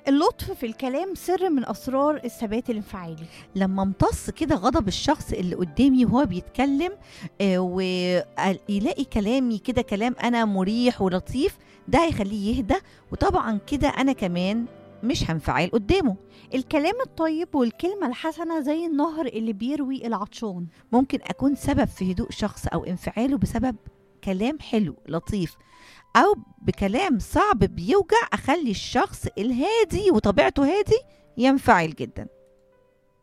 اللطف في الكلام سر من اسرار الثبات الانفعالي لما امتص كده غضب الشخص اللي قدامي وهو بيتكلم آه، ويلاقي كلامي كده كلام انا مريح ولطيف ده هيخليه يهدى وطبعا كده انا كمان مش هنفعل قدامه الكلام الطيب والكلمه الحسنه زي النهر اللي بيروي العطشان ممكن اكون سبب في هدوء شخص او انفعاله بسبب كلام حلو لطيف او بكلام صعب بيوجع اخلي الشخص الهادي وطبيعته هادي ينفعل جدا